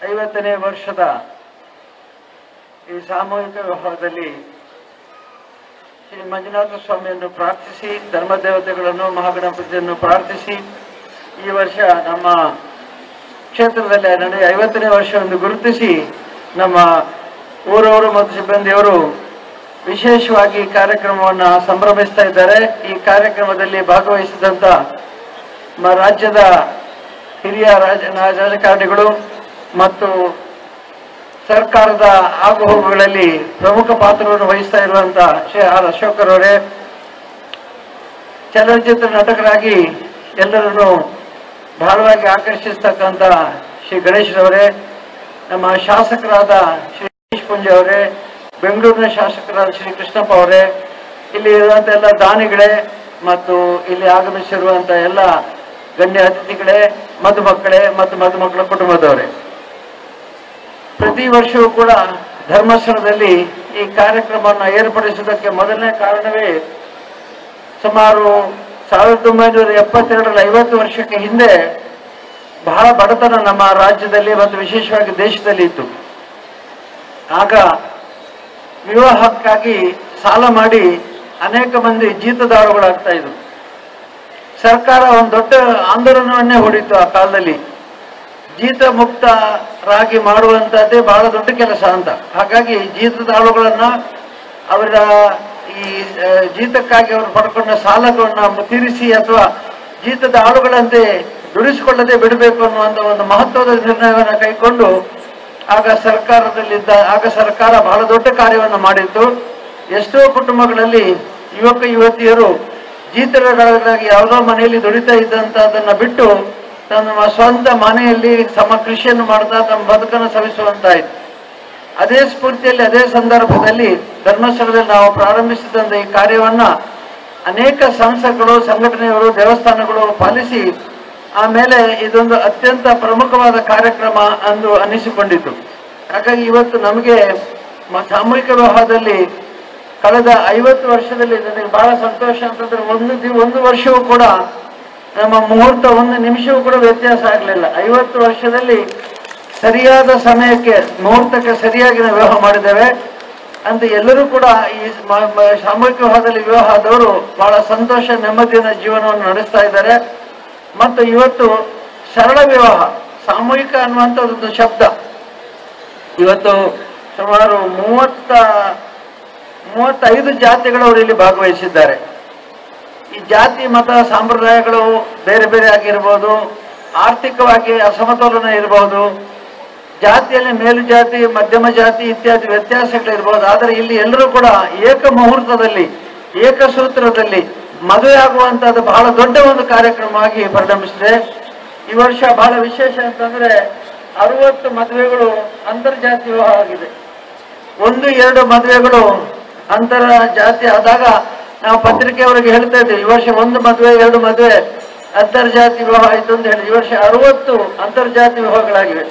ಐವತ್ತನೇ ವರ್ಷದ ಈ ಸಾಮೂಹಿಕ ವಿವಾಹದಲ್ಲಿ ಶ್ರೀ ಮಂಜುನಾಥ ಸ್ವಾಮಿಯನ್ನು ಪ್ರಾರ್ಥಿಸಿ ಧರ್ಮದೇವತೆಗಳನ್ನು ಮಹಾಗಣಪತಿಯನ್ನು ಪ್ರಾರ್ಥಿಸಿ ಈ ವರ್ಷ ನಮ್ಮ ಕ್ಷೇತ್ರದಲ್ಲಿ ನಡೆಯ ಐವತ್ತನೇ ವರ್ಷವನ್ನು ಗುರುತಿಸಿ ನಮ್ಮ ಊರವರು ಮತ್ತು ಸಿಬ್ಬಂದಿಯವರು ವಿಶೇಷವಾಗಿ ಈ ಕಾರ್ಯಕ್ರಮವನ್ನು ಸಂಭ್ರಮಿಸ್ತಾ ಇದ್ದಾರೆ ಈ ಕಾರ್ಯಕ್ರಮದಲ್ಲಿ ಭಾಗವಹಿಸಿದಂಥ ನಮ್ಮ ರಾಜ್ಯದ ಹಿರಿಯ ರಾಜ ರಾಜಕಾರಣಿಗಳು ಮತ್ತು ಸರ್ಕಾರದ ಆಗುಹೋಗುಗಳಲ್ಲಿ ಪ್ರಮುಖ ಪಾತ್ರವನ್ನು ವಹಿಸ್ತಾ ಇರುವಂತ ಶ್ರೀ ಆರ್ ಅಶೋಕರವರೇ ಚಲನಚಿತ್ರ ನಟಕರಾಗಿ ಎಲ್ಲರನ್ನು ಬಹಳವಾಗಿ ಆಕರ್ಷಿಸ್ತಕ್ಕಂಥ ಶ್ರೀ ಗಣೇಶ್ರವರೇ ನಮ್ಮ ಶಾಸಕರಾದ ಶ್ರೀ ಗಣೇಶ್ ಪುಂಜೆ ಅವರೇ ಬೆಂಗಳೂರಿನ ಶಾಸಕರಾದ ಶ್ರೀ ಕೃಷ್ಣಪ್ಪ ಅವರೇ ಇಲ್ಲಿ ಇರುವಂತ ಎಲ್ಲ ದಾನಿಗಳೇ ಮತ್ತು ಇಲ್ಲಿ ಆಗಮಿಸಿರುವಂತ ಎಲ್ಲ ಗಣ್ಯ ಅತಿಥಿಗಳೇ ಮದುಮಕ್ಕಳೇ ಮತ್ತು ಮದುಮಕ್ಕಳ ಕುಟುಂಬದವರೇ ಪ್ರತಿ ವರ್ಷವೂ ಕೂಡ ಧರ್ಮಸ್ಥಳದಲ್ಲಿ ಈ ಕಾರ್ಯಕ್ರಮವನ್ನು ಏರ್ಪಡಿಸುವುದಕ್ಕೆ ಮೊದಲನೇ ಕಾರಣವೇ ಸುಮಾರು ಸಾವಿರದ ಒಂಬೈನೂರ ಎಪ್ಪತ್ತೆರಡರ ಐವತ್ತು ವರ್ಷಕ್ಕೆ ಹಿಂದೆ ಬಹಳ ಬಡತನ ನಮ್ಮ ರಾಜ್ಯದಲ್ಲಿ ಮತ್ತು ವಿಶೇಷವಾಗಿ ದೇಶದಲ್ಲಿ ಇತ್ತು ಆಗ ವಿವಾಹಕ್ಕಾಗಿ ಸಾಲ ಮಾಡಿ ಅನೇಕ ಮಂದಿ ಜೀತದಾಳುಗಳಾಗ್ತಾ ಇದ್ರು ಸರ್ಕಾರ ಒಂದು ದೊಡ್ಡ ಆಂದೋಲನವನ್ನೇ ಹೊಡಿತು ಆ ಕಾಲದಲ್ಲಿ ಜೀತ ಮುಕ್ತರಾಗಿ ಮಾಡುವಂತದ್ದೇ ಬಹಳ ದೊಡ್ಡ ಕೆಲಸ ಅಂತ ಹಾಗಾಗಿ ಜೀತದಾಳುಗಳನ್ನ ಅವರ ಈ ಆ, ಜೀತಕ್ಕಾಗಿ ಅವರು ಪಡ್ಕೊಂಡ ಸಾಲಗಳನ್ನ ತೀರಿಸಿ ಅಥವಾ ಜೀತದ ಆಳುಗಳಂತೆ ದುಡಿಸಿಕೊಳ್ಳದೆ ಬಿಡಬೇಕು ಅನ್ನುವಂತ ಒಂದು ಮಹತ್ವದ ನಿರ್ಣಯವನ್ನು ಕೈಕೊಂಡು ಆಗ ಸರ್ಕಾರದಲ್ಲಿದ್ದ ಆಗ ಸರ್ಕಾರ ಬಹಳ ದೊಡ್ಡ ಕಾರ್ಯವನ್ನು ಮಾಡಿತ್ತು ಎಷ್ಟೋ ಕುಟುಂಬಗಳಲ್ಲಿ ಯುವಕ ಯುವತಿಯರು ಜೀತಗಳಾಗಿ ಯಾವುದೋ ಮನೆಯಲ್ಲಿ ದುಡಿತಾ ಇದ್ದಂತದನ್ನ ಬಿಟ್ಟು ತಮ್ಮ ಸ್ವಂತ ಮನೆಯಲ್ಲಿ ತಮ್ಮ ಕೃಷಿಯನ್ನು ಮಾಡ್ತಾ ತಮ್ಮ ಬದುಕನ್ನು ಸವಿಸುವಂತಾಯಿತು ಅದೇ ಸ್ಫೂರ್ತಿಯಲ್ಲಿ ಅದೇ ಸಂದರ್ಭದಲ್ಲಿ ಧರ್ಮಸ್ಥಳದಲ್ಲಿ ನಾವು ಪ್ರಾರಂಭಿಸಿದಂತ ಈ ಕಾರ್ಯವನ್ನ ಅನೇಕ ಸಂಸ್ಥೆಗಳು ಸಂಘಟನೆಗಳು ದೇವಸ್ಥಾನಗಳು ಪಾಲಿಸಿ ಆಮೇಲೆ ಇದೊಂದು ಅತ್ಯಂತ ಪ್ರಮುಖವಾದ ಕಾರ್ಯಕ್ರಮ ಎಂದು ಅನ್ನಿಸಿಕೊಂಡಿತು ಹಾಗಾಗಿ ಇವತ್ತು ನಮಗೆ ಮ- ಸಾಮೂಹಿಕ ವಿವಾಹದಲ್ಲಿ ಕಳೆದ ಐವತ್ತು ವರ್ಷದಲ್ಲಿ ನನಗೆ ಬಹಳ ಸಂತೋಷ ಅಂತಂದ್ರೆ ಒಂದು ದಿ ಒಂದು ವರ್ಷವೂ ಕೂಡ ನಮ್ಮ ಮುಹೂರ್ತ ಒಂದು ನಿಮಿಷವೂ ಕೂಡ ವ್ಯತ್ಯಾಸ ಆಗಲಿಲ್ಲ ಐವತ್ತು ವರ್ಷದಲ್ಲಿ ಸರಿಯಾದ ಸಮಯಕ್ಕೆ ಮುಹೂರ್ತಕ್ಕೆ ಸರಿಯಾಗಿ ನಾವು ವಿವಾಹ ಮಾಡಿದ್ದೇವೆ ಅಂತ ಎಲ್ಲರೂ ಕೂಡ ಈ ಮ- ಮ- ಸಾಮೂಹಿಕ ವಿವಾಹದಲ್ಲಿ ವಿವಾಹ ಆದವರು ಬಹಳ ಸಂತೋಷ ನೆಮ್ಮದಿಯ ಜೀವನವನ್ನು ನಡೆಸ್ತಾ ಇದ್ದಾರೆ ಮತ್ತು ಇವತ್ತು ಸರಳ ವಿವಾಹ ಸಾಮೂಹಿಕ ಅನ್ನುವಂಥ ಒಂದು ಶಬ್ದ ಇವತ್ತು ಸುಮಾರು ಮೂವತ್ತ ಮೂವತ್ತೈದು ಜಾತಿಗಳವರು ಇಲ್ಲಿ ಭಾಗವಹಿಸಿದ್ದಾರೆ ಈ ಜಾತಿ ಮತ ಸಂಪ್ರದಾಯಗಳು ಬೇರೆ ಬೇರೆ ಆಗಿರ್ಬೋದು ಆರ್ಥಿಕವಾಗಿ ಅಸಮತೋಲನ ಇರಬಹುದು ಜಾತಿಯಲ್ಲಿ ಮೇಲು ಜಾತಿ ಮಧ್ಯಮ ಜಾತಿ ಇತ್ಯಾದಿ ವ್ಯತ್ಯಾಸಗಳಿರ್ಬೋದು ಆದರೆ ಇಲ್ಲಿ ಎಲ್ಲರೂ ಕೂಡ ಏಕ ಮುಹೂರ್ತದಲ್ಲಿ ಏಕಸೂತ್ರದಲ್ಲಿ ಮದುವೆ ಆಗುವಂತದ್ದು ಬಹಳ ದೊಡ್ಡ ಒಂದು ಕಾರ್ಯಕ್ರಮವಾಗಿ ಪರಿಣಮಿಸಿದೆ ಈ ವರ್ಷ ಬಹಳ ವಿಶೇಷ ಅಂತಂದ್ರೆ ಅರವತ್ತು ಮದುವೆಗಳು ಅಂತರ್ಜಾತಿ ವಿವಾಹ ಆಗಿದೆ ಒಂದು ಎರಡು ಮದುವೆಗಳು ಅಂತರ ಜಾತಿ ಆದಾಗ ನಾವು ಪತ್ರಿಕೆಯವರಿಗೆ ಹೇಳ್ತಾ ಇದ್ದೀವಿ ಈ ವರ್ಷ ಒಂದು ಮದುವೆ ಎರಡು ಮದುವೆ ಅಂತರ್ಜಾತಿ ವಿವಾಹ ಆಯಿತು ಅಂತ ಹೇಳಿ ಈ ವರ್ಷ ಅರವತ್ತು ಅಂತರ್ಜಾತಿ ವಿವಾಹಗಳಾಗಿವೆ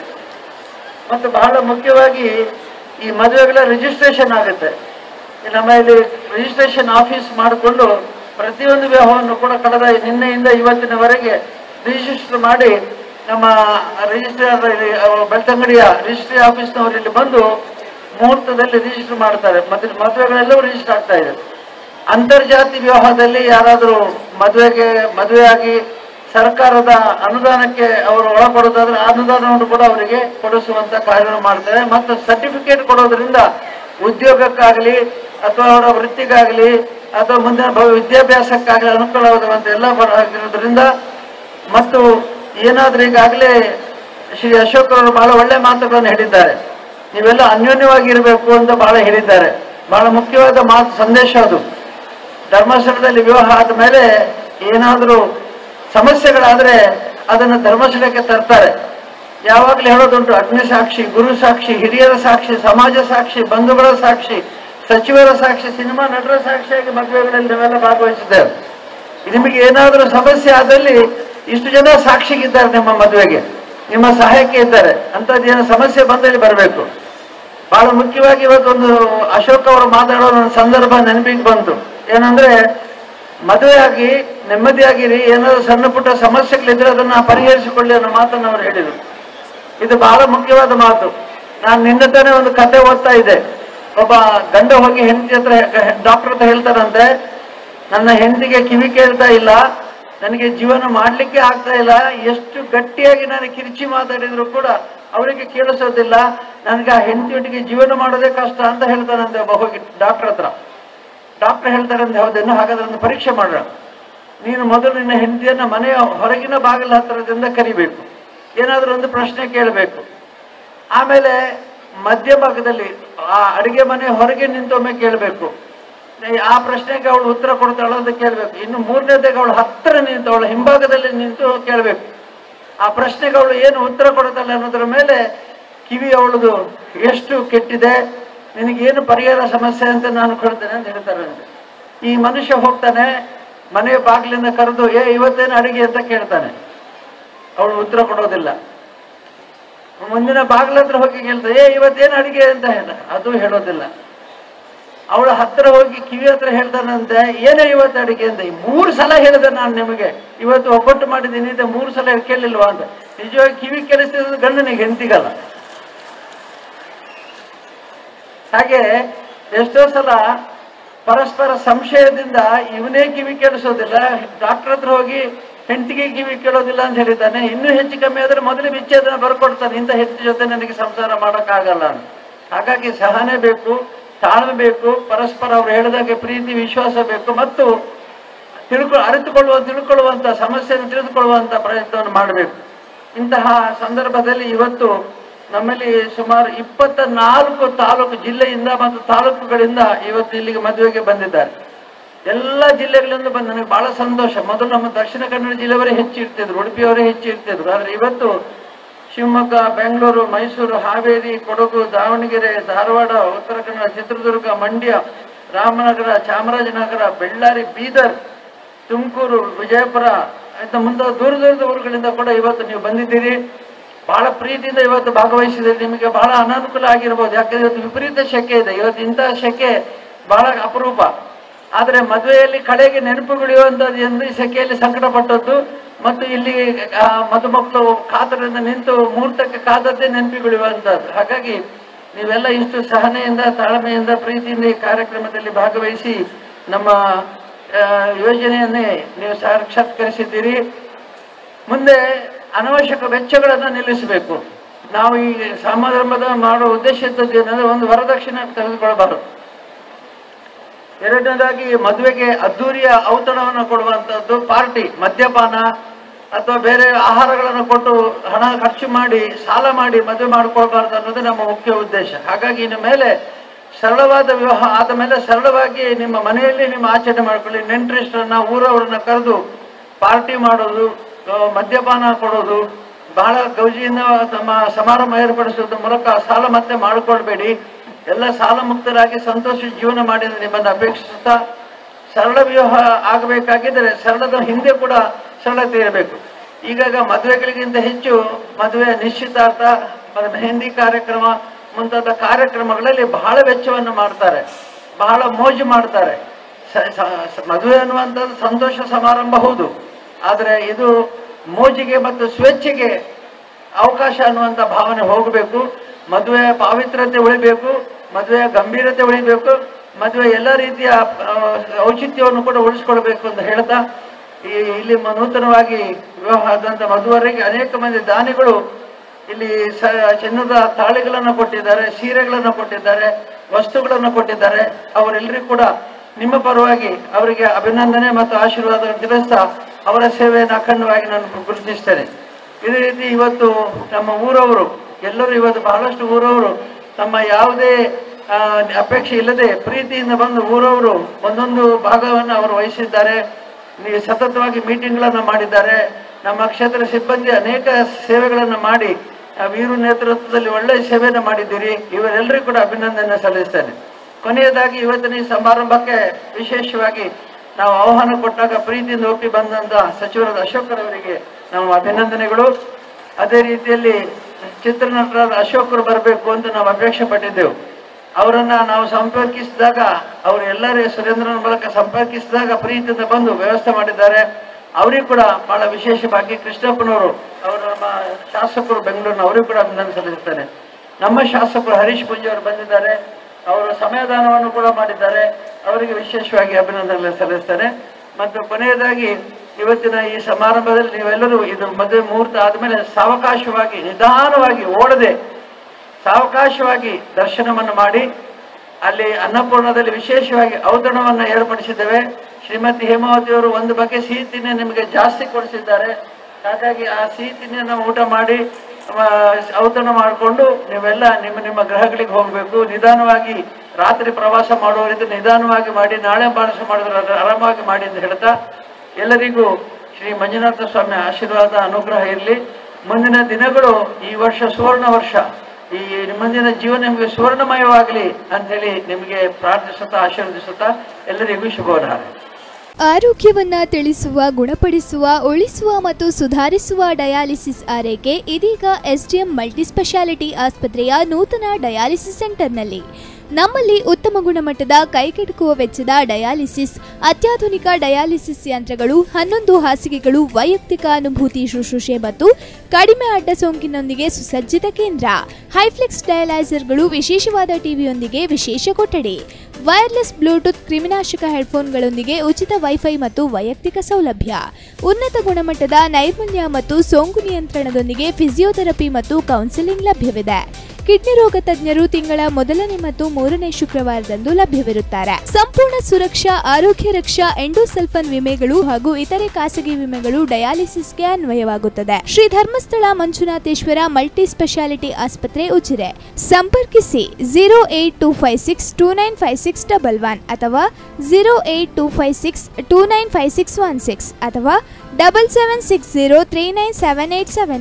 ಮತ್ತು ಬಹಳ ಮುಖ್ಯವಾಗಿ ಈ ಮದುವೆಗಳ ರಿಜಿಸ್ಟ್ರೇಷನ್ ಆಗುತ್ತೆ ಈ ನಮ್ಮ ಇಲ್ಲಿ ರಿಜಿಸ್ಟ್ರೇಷನ್ ಆಫೀಸ್ ಮಾಡಿಕೊಂಡು ಪ್ರತಿಯೊಂದು ವಿವಾಹವನ್ನು ಕೂಡ ಕಳೆದ ನಿನ್ನೆಯಿಂದ ಇವತ್ತಿನವರೆಗೆ ರಿಜಿಸ್ಟರ್ ಮಾಡಿ ನಮ್ಮ ರಿಜಿಸ್ಟ್ರಾರ್ ಬೆಳ್ತಂಗಡಿಯ ರಿಜಿಸ್ಟ್ರಿ ಆಫೀಸ್ನವರು ಇಲ್ಲಿ ಬಂದು ಮುಹೂರ್ತದಲ್ಲಿ ರಿಜಿಸ್ಟರ್ ಮಾಡ್ತಾರೆ ಮತ್ತೆ ಮದುವೆಗಳೆಲ್ಲವೂ ರಿಜಿಸ್ಟರ್ ಆಗ್ತಾ ಇದೆ ಅಂತರ್ಜಾತಿ ವಿವಾಹದಲ್ಲಿ ಯಾರಾದರೂ ಮದುವೆಗೆ ಮದುವೆಯಾಗಿ ಸರ್ಕಾರದ ಅನುದಾನಕ್ಕೆ ಅವರು ಒಳಪಡೋದಾದ್ರೆ ಆ ಅನುದಾನವನ್ನು ಕೂಡ ಅವರಿಗೆ ಕೊಡಿಸುವಂತ ಕಾರ್ಯವನ್ನು ಮಾಡ್ತಾರೆ ಮತ್ತು ಸರ್ಟಿಫಿಕೇಟ್ ಕೊಡೋದ್ರಿಂದ ಉದ್ಯೋಗಕ್ಕಾಗಲಿ ಅಥವಾ ಅವರ ವೃತ್ತಿಗಾಗಲಿ ಅಥವಾ ಮುಂದಿನ ಭವ- ವಿದ್ಯಾಭ್ಯಾಸಕ್ಕಾಗಲಿ ಅನುಕೂಲವಾಗುವಂತ ಎಲ್ಲ ಬರ- ಆಗಿರೋದ್ರಿಂದ ಮತ್ತು ಏನಾದ್ರೂ ಈಗಾಗಲೇ ಶ್ರೀ ಅಶೋಕ್ ಅವರು ಬಹಳ ಒಳ್ಳೆ ಮಾತುಗಳನ್ನು ಹೇಳಿದ್ದಾರೆ ನೀವೆಲ್ಲ ಅನ್ಯೋನ್ಯವಾಗಿರಬೇಕು ಅಂತ ಬಹಳ ಹೇಳಿದ್ದಾರೆ ಬಹಳ ಮುಖ್ಯವಾದ ಮಾತು ಸಂದೇಶ ಅದು ಧರ್ಮಸ್ಥಳದಲ್ಲಿ ವಿವಾಹ ಆದ ಮೇಲೆ ಏನಾದರೂ ಸಮಸ್ಯೆಗಳಾದ್ರೆ ಅದನ್ನು ಧರ್ಮಸ್ಥಳಕ್ಕೆ ತರ್ತಾರೆ ಯಾವಾಗಲೂ ಹೇಳೋದುಂಟು ಅಗ್ನಿ ಸಾಕ್ಷಿ ಗುರು ಸಾಕ್ಷಿ ಹಿರಿಯರ ಸಾಕ್ಷಿ ಸಮಾಜ ಸಾಕ್ಷಿ ಬಂಧುಗಳ ಸಾಕ್ಷಿ ಸಚಿವರ ಸಾಕ್ಷಿ ಸಿನಿಮಾ ನಟರ ಸಾಕ್ಷಿಯಾಗಿ ಮದುವೆಗಳಲ್ಲಿ ನಾವೆಲ್ಲ ಭಾಗವಹಿಸಿದ್ದೇವೆ ನಿಮಗೆ ಏನಾದರೂ ಸಮಸ್ಯೆ ಆದಲ್ಲಿ ಇಷ್ಟು ಜನ ಸಾಕ್ಷಿಗಿದ್ದಾರೆ ನಿಮ್ಮ ಮದುವೆಗೆ ನಿಮ್ಮ ಸಹಾಯಕ್ಕೆ ಇದ್ದಾರೆ ಅಂಥದ್ದೇನೋ ಸಮಸ್ಯೆ ಬಂದಲ್ಲಿ ಬರಬೇಕು ಬಹಳ ಮುಖ್ಯವಾಗಿ ಇವತ್ತೊಂದು ಅಶೋಕ್ ಅವರು ಮಾತಾಡೋ ಒಂದು ಸಂದರ್ಭ ನೆನಪಿಗೆ ಬಂತು ಏನಂದ್ರೆ ಮದುವೆಯಾಗಿ ನೆಮ್ಮದಿಯಾಗಿರಿ ಏನಾದ್ರು ಸಣ್ಣ ಪುಟ್ಟ ಸಮಸ್ಯೆಗಳಿದ್ರೆ ಅದನ್ನ ಪರಿಹರಿಸಿಕೊಳ್ಳಿ ಅನ್ನೋ ಮಾತನ್ನು ಅವರು ಹೇಳಿದರು ಇದು ಬಹಳ ಮುಖ್ಯವಾದ ಮಾತು ನಾನು ನಿನ್ನ ತಾನೇ ಒಂದು ಕತೆ ಓದ್ತಾ ಇದ್ದೆ ಒಬ್ಬ ಗಂಡ ಹೋಗಿ ಹೆಂಡತಿ ಹತ್ರ ಡಾಕ್ಟರ್ ಹತ್ರ ಹೇಳ್ತಾರಂತೆ ನನ್ನ ಹೆಂಡತಿಗೆ ಕಿವಿ ಕೇಳ್ತಾ ಇಲ್ಲ ನನಗೆ ಜೀವನ ಮಾಡ್ಲಿಕ್ಕೆ ಆಗ್ತಾ ಇಲ್ಲ ಎಷ್ಟು ಗಟ್ಟಿಯಾಗಿ ನಾನು ಕಿರಿಚಿ ಮಾತಾಡಿದ್ರು ಕೂಡ ಅವರಿಗೆ ಕೇಳಿಸೋದಿಲ್ಲ ನನಗೆ ಆ ಹೆಂಡತಿಯೊಟ್ಟಿಗೆ ಜೀವನ ಮಾಡೋದೇ ಕಷ್ಟ ಅಂತ ಹೇಳ್ತಾನಂತೆ ಒಬ್ಬ ಹೋಗಿ ಡಾಕ್ಟರ್ ಹತ್ರ ಡಾಕ್ಟರ್ ಹೇಳ್ತಾರಂತೆ ಹೌದೇನು ಹಾಗಾದ್ರೆ ಒಂದು ಪರೀಕ್ಷೆ ಮಾಡೋಣ ನೀನು ಮೊದಲು ನಿನ್ನ ಹೆಂಡತಿಯನ್ನ ಮನೆಯ ಹೊರಗಿನ ಬಾಗಿಲ ಹತ್ತಿರದಿಂದ ಕರಿಬೇಕು ಏನಾದರೂ ಒಂದು ಪ್ರಶ್ನೆ ಕೇಳಬೇಕು ಆಮೇಲೆ ಮಧ್ಯಭಾಗದಲ್ಲಿ ಆ ಅಡಿಗೆ ಮನೆ ಹೊರಗೆ ನಿಂತೊಮ್ಮೆ ಕೇಳಬೇಕು ಆ ಪ್ರಶ್ನೆಗೆ ಅವಳು ಉತ್ತರ ಕೊಡ್ತಾಳು ಅಂತ ಕೇಳಬೇಕು ಇನ್ನು ಮೂರನೇದಾಗಿ ಅವಳು ಹತ್ತಿರ ನಿಂತು ಅವಳ ಹಿಂಭಾಗದಲ್ಲಿ ನಿಂತು ಕೇಳಬೇಕು ಆ ಪ್ರಶ್ನೆಗೆ ಅವಳು ಏನು ಉತ್ತರ ಕೊಡ್ತಾಳೆ ಅನ್ನೋದ್ರ ಮೇಲೆ ಕಿವಿ ಅವಳದು ಎಷ್ಟು ಕೆಟ್ಟಿದೆ ನಿನಗೇನು ಪರಿಹಾರ ಸಮಸ್ಯೆ ಅಂತ ನಾನು ಕೊಡ್ತೇನೆ ಅಂತ ಹೇಳ್ತಾರಂತೆ ಈ ಮನುಷ್ಯ ಹೋಗ್ತಾನೆ ಮನೆಯ ಬಾಗಿಲಿಂದ ಕರೆದು ಏ ಇವತ್ತೇನು ಅಡಿಗೆ ಅಂತ ಕೇಳ್ತಾನೆ ಅವಳು ಉತ್ತರ ಕೊಡೋದಿಲ್ಲ ಮುಂದಿನ ಬಾಗಿಲ ಹತ್ರ ಹೋಗಿ ಕೇಳ್ತಾರೆ ಏ ಇವತ್ತೇನು ಅಡಿಗೆ ಅಂತ ಹೇಳ ಅದು ಹೇಳೋದಿಲ್ಲ ಅವಳ ಹತ್ರ ಹೋಗಿ ಕಿವಿ ಹತ್ರ ಹೇಳ್ತಾನಂತೆ ಏನೇ ಇವತ್ತು ಅಡಿಗೆ ಅಂತ ಈ ಮೂರು ಸಲ ಹೇಳಿದೆ ನಾನು ನಿಮಗೆ ಇವತ್ತು ಒಬ್ಬಟ್ಟು ಮಾಡಿದ್ದೀನಿ ಅಂತ ಮೂರು ಸಲ ಕೇಳಿಲ್ವಾ ಅಂತ ನಿಜವಾಗಿ ಕಿವಿ ಕೇಳಿಸ್ತಿರೋದು ಗಂಡನಿಗೆ ಹೆಂಡತಿಗಲ್ಲ ಹಾಗೆ ಎಷ್ಟೋ ಸಲ ಪರಸ್ಪರ ಸಂಶಯದಿಂದ ಇವನೇ ಕಿವಿ ಕೇಳಿಸೋದಿಲ್ಲ ಡಾಕ್ಟರ್ ಹತ್ರ ಹೋಗಿ ಹೆಂಡತಿಗೆ ಕಿವಿ ಕೇಳೋದಿಲ್ಲ ಅಂತ ಹೇಳಿದ್ದಾನೆ ಇನ್ನೂ ಹೆಚ್ಚು ಕಮ್ಮಿ ಆದ್ರೆ ಮೊದಲೇ ವಿಚ್ಛೇದನ ಬರ್ಕೊಡ್ತಾನೆ ಇಂಥ ಹೆಂಡತಿ ಜೊತೆ ನನಗೆ ಸಂಸಾರ ಮಾಡೋಕ್ಕಾಗಲ್ಲ ಅಂತ ಹಾಗಾಗಿ ಸಹನೆ ಬೇಕು ತಾಳ್ಮೆ ಬೇಕು ಪರಸ್ಪರ ಅವ್ರು ಹೇಳಿದಾಗೆ ಪ್ರೀತಿ ವಿಶ್ವಾಸ ಬೇಕು ಮತ್ತು ತಿಳ್ಕೊ ಅರಿತುಕೊಳ್ಳುವ ತಿಳ್ಕೊಳ್ಳುವಂತ ಸಮಸ್ಯೆಯನ್ನು ತಿಳಿದುಕೊಳ್ಳುವಂತ ಪ್ರಯತ್ನವನ್ನು ಮಾಡಬೇಕು ಇಂತಹ ಸಂದರ್ಭದಲ್ಲಿ ಇವತ್ತು ನಮ್ಮಲ್ಲಿ ಸುಮಾರು ಇಪ್ಪತ್ತ ನಾಲ್ಕು ತಾಲೂಕು ಜಿಲ್ಲೆಯಿಂದ ಮತ್ತು ತಾಲೂಕುಗಳಿಂದ ಇವತ್ತು ಇಲ್ಲಿಗೆ ಮದುವೆಗೆ ಬಂದಿದ್ದಾರೆ ಎಲ್ಲ ಜಿಲ್ಲೆಗಳಿಂದ ಬಂದ ನನಗೆ ಬಹಳ ಸಂತೋಷ ಮೊದಲು ನಮ್ಮ ದಕ್ಷಿಣ ಕನ್ನಡ ಜಿಲ್ಲೆಯವರೇ ಹೆಚ್ಚು ಇರ್ತಿದ್ರು ಉಡುಪಿಯವರೇ ಹೆಚ್ಚು ಇರ್ತಿದ್ರು ಆದ್ರೆ ಇವತ್ತು ಶಿವಮೊಗ್ಗ ಬೆಂಗಳೂರು ಮೈಸೂರು ಹಾವೇರಿ ಕೊಡಗು ದಾವಣಗೆರೆ ಧಾರವಾಡ ಉತ್ತರ ಕನ್ನಡ ಚಿತ್ರದುರ್ಗ ಮಂಡ್ಯ ರಾಮನಗರ ಚಾಮರಾಜನಗರ ಬೆಳ್ಳಾರಿ ಬೀದರ್ ತುಮಕೂರು ವಿಜಯಪುರ ಅಂತ ಮುಂತಾದ ದೂರ ದೂರದ ಊರುಗಳಿಂದ ಕೂಡ ಇವತ್ತು ನೀವು ಬಂದಿದ್ದೀರಿ ಬಹಳ ಪ್ರೀತಿಯಿಂದ ಇವತ್ತು ಭಾಗವಹಿಸಿದ್ರೆ ನಿಮಗೆ ಬಹಳ ಅನಾನುಕೂಲ ಆಗಿರ್ಬೋದು ಯಾಕಂದ್ರೆ ಇವತ್ತು ವಿಪರೀತ ಶೆಕೆ ಇದೆ ಇವತ್ತು ಇಂತಹ ಶೆಕೆ ಬಹಳ ಅಪರೂಪ ಆದರೆ ಮದುವೆಯಲ್ಲಿ ಕಡೆಗೆ ನೆನಪುಗುಳಿಯುವಂಥದ್ದು ಎಂದು ಈ ಸೆಕೆಯಲ್ಲಿ ಸಂಕಟ ಪಟ್ಟದ್ದು ಮತ್ತು ಇಲ್ಲಿ ಆ, ಮದುಮಕ್ಕಳು ಕಾತರದಿಂದ ನಿಂತು ಮುಹೂರ್ತಕ್ಕೆ ಕಾದದ್ದೇ ನೆನಪಿಗುಳಿಯುವಂಥದ್ದು ಹಾಗಾಗಿ ನೀವೆಲ್ಲ ಇಷ್ಟು ಸಹನೆಯಿಂದ ತಾಳ್ಮೆಯಿಂದ ಪ್ರೀತಿಯಿಂದ ಈ ಕಾರ್ಯಕ್ರಮದಲ್ಲಿ ಭಾಗವಹಿಸಿ ನಮ್ಮ ಆ, ಯೋಜನೆಯನ್ನೇ ನೀವು ಸಾಕ್ಷಾತ್ಕರಿಸಿದ್ದೀರಿ ಮುಂದೆ ಅನವಶ್ಯಕ ವೆಚ್ಚಗಳನ್ನು ನಿಲ್ಲಿಸಬೇಕು ನಾವು ಈ ಸಮಾರಂಭದ ಮಾಡುವ ಉದ್ದೇಶ ಇದ್ದದ್ದು ಏನಂದ್ರೆ ಒಂದು ವರದಕ್ಷಿಣೆ ತೆಗೆದುಕೊಳ್ಳಬಾರದು ಎರಡನೇದಾಗಿ ಮದುವೆಗೆ ಅದ್ದೂರಿಯ ಔತಣವನ್ನು ಕೊಡುವಂಥದ್ದು ಪಾರ್ಟಿ ಮದ್ಯಪಾನ ಅಥವಾ ಬೇರೆ ಆಹಾರಗಳನ್ನು ಕೊಟ್ಟು ಹಣ ಖರ್ಚು ಮಾಡಿ ಸಾಲ ಮಾಡಿ ಮದುವೆ ಮಾಡಿಕೊಳ್ಬಾರ್ದು ಅನ್ನೋದು ನಮ್ಮ ಮುಖ್ಯ ಉದ್ದೇಶ ಹಾಗಾಗಿ ಇನ್ನು ಮೇಲೆ ಸರಳವಾದ ವಿವಾಹ ಆದ ಮೇಲೆ ಸರಳವಾಗಿ ನಿಮ್ಮ ಮನೆಯಲ್ಲಿ ನಿಮ್ಮ ಆಚರಣೆ ಮಾಡ್ಕೊಳ್ಳಿ ನೆಂಟರಿಷ್ಟರನ್ನ ಊರವರನ್ನ ಕರೆದು ಪಾರ್ಟಿ ಮಾಡೋದು ಆ, ಮದ್ಯಪಾನ ಕೊಡೋದು ಬಹಳ ಗೌಜಿಯಿಂದ ತಮ್ಮ ಸಮಾರಂಭ ಏರ್ಪಡಿಸೋದ್ರ ಮೂಲಕ ಸಾಲ ಮತ್ತೆ ಮಾಡಿಕೊಳ್ಬೇಡಿ ಎಲ್ಲ ಸಾಲ ಮುಕ್ತರಾಗಿ ಸಂತೋಷ ಜೀವನ ಮಾಡಿದ ನಿಮ್ಮನ್ನು ಅಪೇಕ್ಷಿಸುತ್ತಾ ಸರಳ ವಿವಾಹ ಆಗಬೇಕಾಗಿದ್ದರೆ ಸರಳದ ಹಿಂದೆ ಕೂಡ ಸರಳತೆ ಇರಬೇಕು ಈಗಾಗ ಮದುವೆಗಳಿಗಿಂತ ಹೆಚ್ಚು ಮದುವೆ ನಿಶ್ಚಿತಾರ್ಥ ಮತ್ತು ಮೆಹಂದಿ ಕಾರ್ಯಕ್ರಮ ಮುಂತಾದ ಕಾರ್ಯಕ್ರಮಗಳಲ್ಲಿ ಬಹಳ ವೆಚ್ಚವನ್ನು ಮಾಡ್ತಾರೆ ಬಹಳ ಮೋಜು ಮಾಡ್ತಾರೆ ಸ- ಸ- ಸ- ಮದುವೆ ಅನ್ನುವಂಥದ್ದು ಸಂತೋಷ ಸಮಾರಂಭ ಹೌದು ಆದರೆ ಇದು ಮೋಜಿಗೆ ಮತ್ತು ಸ್ವೇಚ್ಛೆಗೆ ಅವಕಾಶ ಅನ್ನುವಂಥ ಭಾವನೆ ಹೋಗಬೇಕು ಮದುವೆಯ ಪಾವಿತ್ರತೆ ಉಳಿಬೇಕು ಮದುವೆಯ ಗಂಭೀರತೆ ಉಳಿಬೇಕು ಮದುವೆ ಎಲ್ಲ ರೀತಿಯ ಆ, ಔಚಿತ್ಯವನ್ನು ಕೂಡ ಉಳಿಸ್ಕೊಳ್ಬೇಕು ಅಂತ ಹೇಳ್ತಾ ಈ ಇಲ್ಲಿ ಮ- ನೂತನವಾಗಿ ವಿವಾಹ ಆದಂಥ ಮದುವರಿಗೆ ಅನೇಕ ಮಂದಿ ದಾನಿಗಳು ಇಲ್ಲಿ ಸ ಚಿನ್ನದ ತಾಳಿಗಳನ್ನು ಕೊಟ್ಟಿದ್ದಾರೆ ಸೀರೆಗಳನ್ನು ಕೊಟ್ಟಿದ್ದಾರೆ ವಸ್ತುಗಳನ್ನು ಕೊಟ್ಟಿದ್ದಾರೆ ಅವರೆಲ್ಲರಿಗೂ ಕೂಡ ನಿಮ್ಮ ಪರವಾಗಿ ಅವರಿಗೆ ಅಭಿನಂದನೆ ಮತ್ತು ಆಶೀರ್ವಾದ ತಿಳಿಸ್ತಾ ಅವರ ಸೇವೆಯನ್ನು ಅಖಂಡವಾಗಿ ನಾನು ಗುರುತಿಸ್ತೇನೆ ಇದೇ ರೀತಿ ಇವತ್ತು ನಮ್ಮ ಊರವರು ಎಲ್ಲರೂ ಇವತ್ತು ಬಹಳಷ್ಟು ಊರವರು ತಮ್ಮ ಯಾವುದೇ ಆ, ಅಪೇಕ್ಷೆ ಇಲ್ಲದೆ ಪ್ರೀತಿಯಿಂದ ಬಂದು ಊರವರು ಒಂದೊಂದು ಭಾಗವನ್ನು ಅವರು ವಹಿಸಿದ್ದಾರೆ ನೀವು ಸತತವಾಗಿ ಮೀಟಿಂಗ್ಗಳನ್ನು ಮಾಡಿದ್ದಾರೆ ನಮ್ಮ ಕ್ಷೇತ್ರ ಸಿಬ್ಬಂದಿ ಅನೇಕ ಸೇವೆಗಳನ್ನು ಮಾಡಿ ಆ ವೀರು ನೇತೃತ್ವದಲ್ಲಿ ಒಳ್ಳೆಯ ಸೇವೆಯನ್ನು ಮಾಡಿದ್ದೀರಿ ಇವರೆಲ್ಲರಿಗೂ ಕೂಡ ಅಭಿನಂದನೆ ಸಲ್ಲಿಸ್ತೇನೆ ಕೊನೆಯದಾಗಿ ಇವತ್ತಿನ ಈ ಸಮಾರಂಭಕ್ಕೆ ವಿಶೇಷವಾಗಿ ನಾವು ಆಹ್ವಾನ ಕೊಟ್ಟಾಗ ಪ್ರೀತಿಯಿಂದ ಒಪ್ಪಿ ಬಂದಂತ ಸಚಿವರಾದ ಅಶೋಕರವರಿಗೆ ನಮ್ಮ ಅಭಿನಂದನೆಗಳು ಅದೇ ರೀತಿಯಲ್ಲಿ ಚಿತ್ರನಟರಾದ ಅಶೋಕರು ಬರಬೇಕು ಅಂತ ನಾವು ಅಪೇಕ್ಷೆ ಪಟ್ಟಿದ್ದೆವು ಅವರನ್ನ ನಾವು ಸಂಪರ್ಕಿಸಿದಾಗ ಅವರು ಎಲ್ಲರೇ ಸುರೇಂದ್ರನ ಮೂಲಕ ಸಂಪರ್ಕಿಸಿದಾಗ ಪ್ರೀತಿಯಿಂದ ಬಂದು ವ್ಯವಸ್ಥೆ ಮಾಡಿದ್ದಾರೆ ಅವರಿಗೂ ಕೂಡ ಬಹಳ ವಿಶೇಷವಾಗಿ ಕೃಷ್ಣಪ್ಪನವರು ಅವರು ನಮ್ಮ ಶಾಸಕರು ಬೆಂಗಳೂರಿನ ಅವರಿಗೂ ಕೂಡ ಅಭಿನಂದನೆ ಸಲ್ಲಿಸ್ತೇನೆ ನಮ್ಮ ಶಾಸಕರು ಹರೀಶ್ ಪುಂಜಿ ಅವರು ಬಂದಿದ್ದಾರೆ ಅವರು ಸಮಯದಾನವನ್ನು ಕೂಡ ಮಾಡಿದ್ದಾರೆ ಅವರಿಗೆ ವಿಶೇಷವಾಗಿ ಅಭಿನಂದನೆ ಸಲ್ಲಿಸ್ತೇನೆ ಮತ್ತು ಕೊನೆಯದಾಗಿ ಇವತ್ತಿನ ಈ ಸಮಾರಂಭದಲ್ಲಿ ನೀವೆಲ್ಲರೂ ಇದು ಮದುವೆ ಮುಹೂರ್ತ ಆದಮೇಲೆ ಸಾವಕಾಶವಾಗಿ ನಿಧಾನವಾಗಿ ಓಡದೆ ಸಾವಕಾಶವಾಗಿ ದರ್ಶನವನ್ನು ಮಾಡಿ ಅಲ್ಲಿ ಅನ್ನಪೂರ್ಣದಲ್ಲಿ ವಿಶೇಷವಾಗಿ ಔತಣವನ್ನು ಏರ್ಪಡಿಸಿದ್ದೇವೆ ಶ್ರೀಮತಿ ಹೇಮಾವತಿಯವರು ಒಂದು ಬಗೆ ಸಿಹಿ ತಿನ್ನೆ ನಿಮಗೆ ಜಾಸ್ತಿ ಕೊಡಿಸಿದ್ದಾರೆ ಹಾಗಾಗಿ ಆ ಸಿಹಿ ತಿನ್ನೆಯನ್ನು ಊಟ ಮಾಡಿ ಆ, ಔತಣ ಮಾಡಿಕೊಂಡು ನೀವೆಲ್ಲ ನಿಮ್ಮ ನಿಮ್ಮ ಗೃಹಗಳಿಗೆ ಹೋಗಬೇಕು ನಿಧಾನವಾಗಿ ರಾತ್ರಿ ಪ್ರವಾಸ ಮಾಡುವವರಿದ್ದು ನಿಧಾನವಾಗಿ ಮಾಡಿ ನಾಳೆ ಪ್ರವಾಸ ಮಾಡಿದ್ರೆ ಅದು ಆರಾಮವಾಗಿ ಮಾಡಿ ಅಂತ ಹೇಳ್ತಾ ಎಲ್ಲರಿಗೂ ಶ್ರೀ ಮಂಜುನಾಥ ಸ್ವಾಮಿ ಆಶೀರ್ವಾದ ಅನುಗ್ರಹ ಇರಲಿ ಮುಂದಿನ ದಿನಗಳು ಈ ವರ್ಷ ಸುವರ್ಣ ವರ್ಷ ಈ ಮುಂದಿನ ಜೀವನ ನಿಮಗೆ ಸುವರ್ಣಮಯವಾಗಲಿ ಅಂಥೇಳಿ ನಿಮಗೆ ಪ್ರಾರ್ಥಿಸುತ್ತಾ ಆಶೀರ್ವದಿಸುತ್ತಾ ಎಲ್ಲರಿಗೂ ಶುಭವನ್ನ ಆರೋಗ್ಯವನ್ನ ತಿಳಿಸುವ ಗುಣಪಡಿಸುವ ಉಳಿಸುವ ಮತ್ತು ಸುಧಾರಿಸುವ ಡಯಾಲಿಸಿಸ್ ಆರೈಕೆ ಇದೀಗ ಎಸ್ಡಿಎಂ ಮಲ್ಟಿಸ್ಪೆಷಾಲಿಟಿ ಆಸ್ಪತ್ರೆಯ ನೂತನ ಡಯಾಲಿಸಿಸ್ ಸೆಂಟರ್ನಲ್ಲಿ ನಮ್ಮಲ್ಲಿ ಉತ್ತಮ ಗುಣಮಟ್ಟದ ಕೈಗೆಟುಕುವ ವೆಚ್ಚದ ಡಯಾಲಿಸಿಸ್ ಅತ್ಯಾಧುನಿಕ ಡಯಾಲಿಸಿಸ್ ಯಂತ್ರಗಳು ಹನ್ನೊಂದು ಹಾಸಿಗೆಗಳು ವೈಯಕ್ತಿಕ ಅನುಭೂತಿ ಶುಶ್ರೂಷೆ ಮತ್ತು ಕಡಿಮೆ ಅಡ್ಡ ಸೋಂಕಿನೊಂದಿಗೆ ಸುಸಜ್ಜಿತ ಕೇಂದ್ರ ಹೈಫ್ಲೆಕ್ಸ್ ಡಯಲೈಸರ್ಗಳು ವಿಶೇಷವಾದ ಟಿವಿಯೊಂದಿಗೆ ವಿಶೇಷ ಕೊಠಡಿ ವೈರ್ಲೆಸ್ ಬ್ಲೂಟೂತ್ ಕ್ರಿಮಿನಾಶಕ ಹೆಡ್ಫೋನ್ಗಳೊಂದಿಗೆ ಉಚಿತ ವೈಫೈ ಮತ್ತು ವೈಯಕ್ತಿಕ ಸೌಲಭ್ಯ ಉನ್ನತ ಗುಣಮಟ್ಟದ ನೈರ್ಮಲ್ಯ ಮತ್ತು ಸೋಂಕು ನಿಯಂತ್ರಣದೊಂದಿಗೆ ಫಿಸಿಯೋಥೆರಪಿ ಮತ್ತು ಕೌನ್ಸಿಲಿಂಗ್ ಲಭ್ಯವಿದೆ ಕಿಡ್ನಿ ರೋಗ ತಜ್ಞರು ತಿಂಗಳ ಮೊದಲನೇ ಮತ್ತು ಮೂರನೇ ಶುಕ್ರವಾರದಂದು ಲಭ್ಯವಿರುತ್ತಾರೆ ಸಂಪೂರ್ಣ ಸುರಕ್ಷಾ ಆರೋಗ್ಯ ರಕ್ಷಾ ಎಂಡೋಸಲ್ಫನ್ ವಿಮೆಗಳು ಹಾಗೂ ಇತರೆ ಖಾಸಗಿ ವಿಮೆಗಳು ಡಯಾಲಿಸಿಸ್ಗೆ ಅನ್ವಯವಾಗುತ್ತದೆ ಶ್ರೀ ಧರ್ಮಸ್ಥಳ ಮಂಜುನಾಥೇಶ್ವರ ಮಲ್ಟಿ ಸ್ಪೆಷಾಲಿಟಿ ಆಸ್ಪತ್ರೆ ಉಜಿರೆ ಸಂಪರ್ಕಿಸಿ zero eight two five six two nine five six double one ಅಥವಾ zero eight two five six two nine five six one six ಅಥವಾ double seven six zero three nine seven eight seven